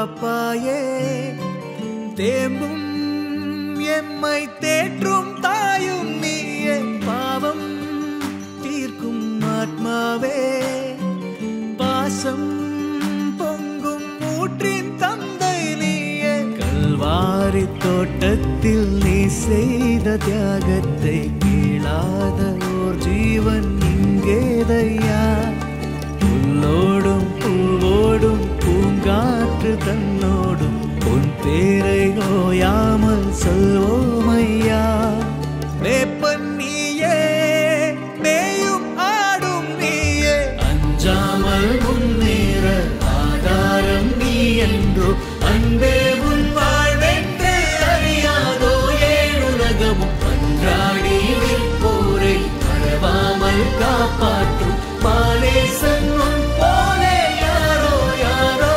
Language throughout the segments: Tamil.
காப்பாயே தேம்பும் எம்மை தேற்றும் தாயும் நீயே பாவம் தீர்க்கும் ஆத்மாவே பாசம் பொங்கும் ஊற்றின் தந்தை நீயே கல்வாரி தோட்டத்தில் நீ செய்த தியாகத்தை கீழாத ஓர் ஜீவன் இங்கேதையா புல்லோடும் பூவோடும் பூங்காற்று தன்னோடும் உன் பேரை ஓயாமல் சொல்வோமையா மேப்பன் நீயே மேயும் ஆடும் நீயே அஞ்சாமல் முன்னேற ஆதாரம் நீ என்றோ அன்பே உன் வாழ்வென்று அறியாதோ ஏழுலகமும் அன்றாடி நிற்போரை மறவாமல் காப்பாற்றும் மாலேசன் உன் போலே யாரோ யாரோ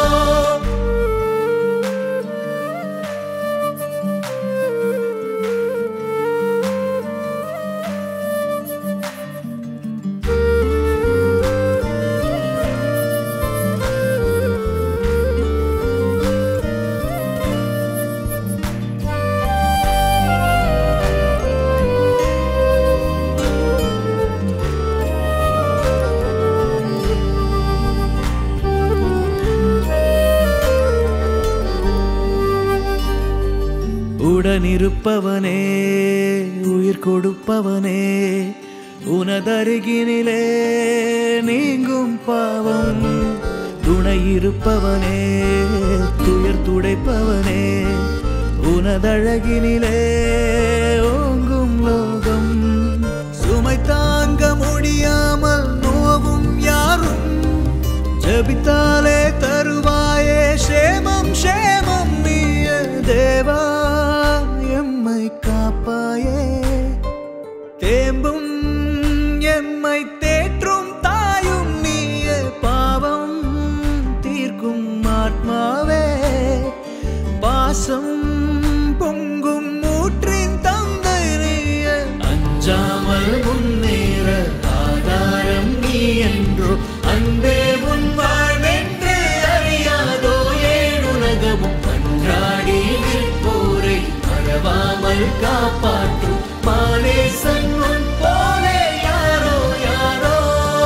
உடனிருப்பவனே உயிர் கொடுப்பவனே உனதருகினிலே நீங்கும் பாவம் துணை இருப்பவனே துயர் துடைப்பவனே உனதழகினிலே ஓங்கும் லோகம் சுமை தாங்க முடியாமல் நோவும் யாரும் ஜபித்தாலே தருவாயே சேமம் சேமம் நீய தேவா எம்மை காப்பாயே தேம்பும் எம்மை தேற்றும் தாயும் நீயே பாவம் தீர்க்கும் ஆத்மாவே பாசம் பொங்கும் ஊற்றின் தந்தை நீயே அஞ்சாமல் முன்னேற ஆதாரம் நீ என்றோ அன்பே உன் வாழ்வென்று அறியாதோ ஏழுலகமும் அன்றாடி நிற்போரை மறவாமல் காப்பாற்றும் மாலேசன் உன் போலே யாரோ யாரோ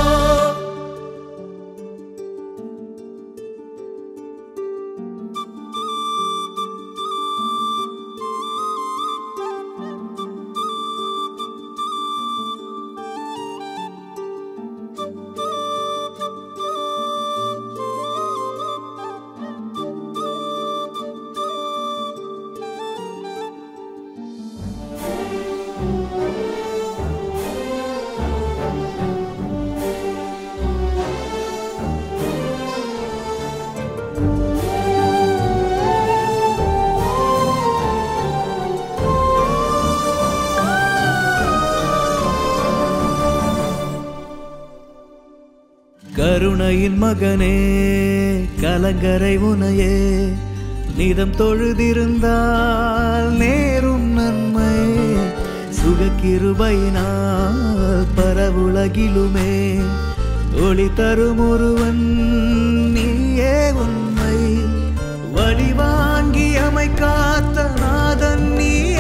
கருணையின் மகனே கலங்கரை உனையே நிதம் தொழுதிருந்தால் நேரும் நன்மை சுகக்கிருபையினால் பரவுலகிலுமே ஒளி தரும் ஒருவன் நீயே உண்மை வழி வாங்கி அமை காத்த நாதன் நீயே